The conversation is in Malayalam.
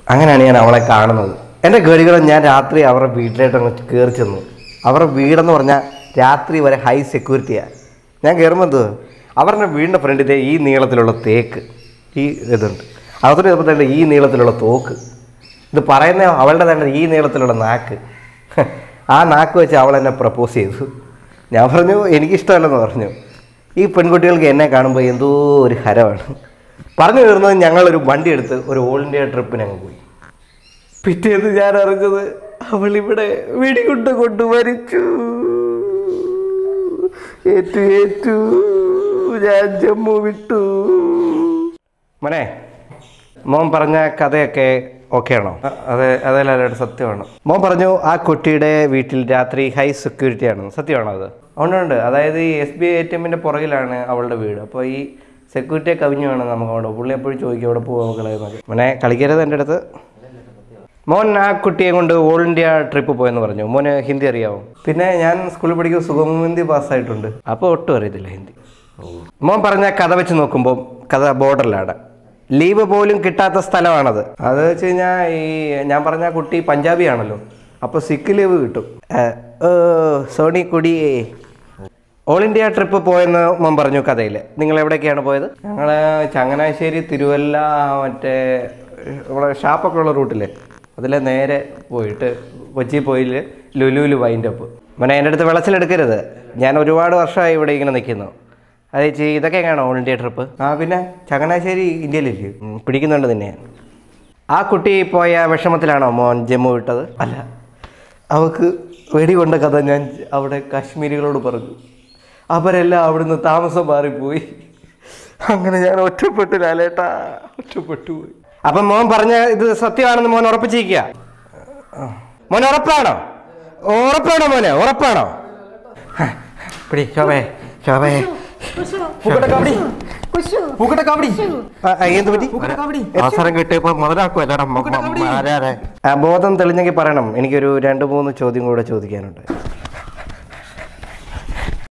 അങ്ങനെയാണ് ഞാൻ അവളെ കാണുന്നത് എൻ്റെ ഗടികളും ഞാൻ രാത്രി അവരുടെ വീട്ടിലായിട്ട് അങ്ങ് കയറി ചെന്നു അവരുടെ വീടെന്ന് പറഞ്ഞാൽ രാത്രി വരെ ഹൈ സെക്യൂരിറ്റിയാണ് ഞാൻ കയറുമ്പോൾ എന്ത് അവരുടെ വീടിൻ്റെ ഫ്രണ്ടിൽ ഈ നീളത്തിലുള്ള തേക്ക് ഈ ഇതുണ്ട് അകത്തോട്ട് ചെന്നപ്പോൾ തന്നെ ഈ നീളത്തിലുള്ള തോക്ക് ഇത് പറയുന്ന അവളുടെ തന്നെ ഈ നീളത്തിലുള്ള നാക്ക് ആ നാക്ക് വെച്ച് അവൾ എന്നെ പ്രപ്പോസ് ചെയ്തു ഞാൻ പറഞ്ഞു എനിക്കിഷ്ടമല്ലെന്ന് പറഞ്ഞു ഈ പെൺകുട്ടികൾക്ക് എന്നെ കാണുമ്പോൾ എന്തോ ഒരു ഹരമാണ് പറഞ്ഞു തീർന്നത് ഞങ്ങളൊരു വണ്ടി എടുത്ത് ഒരു ഓൾ ഇന്ത്യ ട്രിപ്പിന് അങ്ങ് പോയി പിറ്റേന്ന് ഞാൻ അറിഞ്ഞത് അവൾ ഇവിടെ വെടികൊണ്ട് കൊണ്ട് മരിച്ചു ഏറ്റു ഏറ്റു ഞാൻ ജമ്മു വിട്ടു മോനെ മോൻ പറഞ്ഞ കഥയൊക്കെ ഓക്കെ ആണോ അ- അതെ അതെല്ലാം സത്യമാണ് മോൻ പറഞ്ഞു ആ കുട്ടിയുടെ വീട്ടിൽ രാത്രി ഹൈ സെക്യൂരിറ്റി ആണ് സത്യമാണോ അത് ഉണ്ട് അതായത് ഈ S B I A T എമ്മിൻ്റെ പുറകിലാണ് അവളുടെ വീട് അപ്പോൾ ഈ സെക്യൂരിറ്റിയെ കവിഞ്ഞു വേണം നമുക്ക് അവിടെ പുള്ളി എപ്പോഴും ചോദിക്കും അവിടെ പോകാൻ കളയുന്നൊക്കെ മോനെ കളിക്കരുത് എൻ്റെ അടുത്ത് മോൻ ആ കുട്ടിയെ കൊണ്ട് ഓൾ ഇന്ത്യ ട്രിപ്പ് പോയെന്ന് പറഞ്ഞു മോന് ഹിന്ദി അറിയാമോ പിന്നെ ഞാൻ സ്കൂളിൽ പഠിക്കുമ്പോൾ സുഗമ ഹിന്ദി പാസ്സായിട്ടുണ്ട് അപ്പോൾ ഒട്ടും അറിയത്തില്ല ഹിന്ദി മോൻ പറഞ്ഞ കഥ വെച്ച് നോക്കുമ്പോൾ കഥ ബോർഡറിലാണ് ലീവ് പോലും കിട്ടാത്ത സ്ഥലമാണത് അത് വെച്ച് കഴിഞ്ഞാൽ ഈ ഞാൻ പറഞ്ഞ ആ കുട്ടി പഞ്ചാബിയാണല്ലോ അപ്പോൾ സിക്ക് ലീവ് കിട്ടും ഏ, ഓ സോണി കുടിയേ ഓൾ ഇന്ത്യ ട്രിപ്പ് പോയെന്ന് മോൻ പറഞ്ഞു കഥയിൽ നിങ്ങൾ എവിടേക്കാണ് പോയത് ഞങ്ങൾ ചങ്ങനാശ്ശേരി തിരുവല്ല മറ്റേ നമ്മുടെ ഷാപ്പൊക്കെ ഉള്ള റൂട്ടില്ലേ അതിലെ നേരെ പോയിട്ട് കൊച്ചി പോയില് ലുലുവിൽ വൈൻഡപ്പ് മോനെ എൻ്റെ അടുത്ത് വെളച്ചിലെടുക്കരുത് ഞാൻ ഒരുപാട് വർഷമായി ഇവിടെ ഇങ്ങനെ നിൽക്കുന്നു അത് ചേച്ചി ഇതൊക്കെ കാണോ ഓൾ ഇന്ത്യ ട്രിപ്പ് ആ പിന്നെ ചങ്ങനാശ്ശേരി ഇന്ത്യയിലില്ലേ ഉം, പിടിക്കുന്നുണ്ട് നിന്നെ ആ കുട്ടി പോയ വിഷമത്തിലാണോ മോൻ ജമ്മു വിട്ടത് അല്ല അവക്ക് വെടികൊണ്ട കഥ ഞാൻ അവിടെ കാശ്മീരികളോട് പറഞ്ഞു അവരെല്ലാം അവിടുന്ന് താമസം മാറിപ്പോയി അങ്ങനെ ഞാൻ ഒറ്റപ്പെട്ടു ലാലേട്ടാ ഒറ്റപ്പെട്ടു പോയി അപ്പം മോൻ പറഞ്ഞ ഇത് സത്യമാണെന്ന് മോൻ ഉറപ്പിച്ചിരിക്കുക മോൻ ഉറപ്പാണോ ഉറപ്പാണോ മോനെ ഉറപ്പാണോ ഹ, പിടി ശോഭേ ശോഭേ ആ, ആ, എന്ത് പറ്റി അവസരം കിട്ടിയപ്പോ മുതലാക്കുമല്ലടാ ബോധം തെളിഞ്ഞെങ്കിൽ പറയണം എനിക്കൊരു രണ്ട് മൂന്ന് ചോദ്യം കൂടെ ചോദിക്കാനുണ്ട്